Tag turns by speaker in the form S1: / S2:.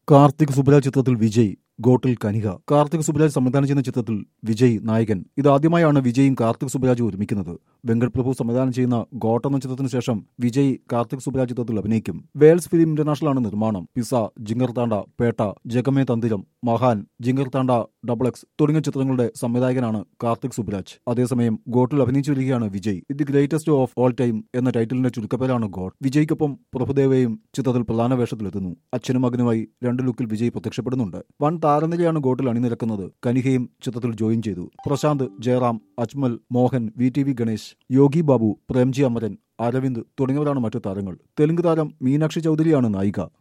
S1: കാർത്തിക് സുബരാജ് ചിത്രത്തിൽ വിജയ് ഗോട്ടിൽ കനിക കാർത്തിക് സുബരാജ് സംവിധാനം ചെയ്യുന്ന ചിത്രത്തിൽ വിജയ് നായകൻ ഇതാദ്യമായാണ് വിജയും കാർത്തിക് സുബരാജും ഒരുമിക്കുന്നത് വെങ്കട് പ്രഭു സംവിധാനം ചെയ്യുന്ന ഗോട്ട് എന്ന ചിത്രത്തിന് ശേഷം വിജയ് കാർത്തിക് സുബരാജ് ചിത്രത്തിൽ അഭിനയിക്കും വേൾസ് ഫിലിം ഇന്റർനാഷണൽ ആണ് നിർമ്മാണം പിസ ജിങ്കർ താണ്ട പേട്ട ജഗമേ തന്തിരം മഹാൻ ജിങ്കർ താണ്ട ഡബിൾ എക്സ് തുടങ്ങിയ ചിത്രങ്ങളുടെ സംവിധായകനാണ് കാർത്തിക് സുബരാജ് അതേസമയം ഗോട്ടിൽ അഭിനയിച്ചു വരികയാണ് Vijay the greatest of all time എന്ന ടൈറ്റിലിന്റെ ചുരുക്കപ്പേരാണ് ഗോഡ് വിജയ്ക്കൊപ്പം പ്രഭുദേവയും ചിത്രത്തിൽ പ്രധാന വേഷത്തിലെത്തുന്നു അച്ഛനും മകനുമായി രണ്ട് ലുക്കിൽ വിജയ് പ്രത്യക്ഷപ്പെടുന്നുണ്ട് വൻ താരനിരയാണ് ഗോട്ടിൽ അണിനിരക്കുന്നത് കനികയും ചിത്രത്തിൽ ജോയിൻ ചെയ്തു Prashanth Jayaram Ajmal Mohan V T V Ganesh Yogi Babu Premji Amaran Aravind തുടങ്ങിയവരാണ് മറ്റു താരങ്ങൾ തെലുങ്ക് താരം മീനാക്ഷി ചൌധരിയാണ് നായിക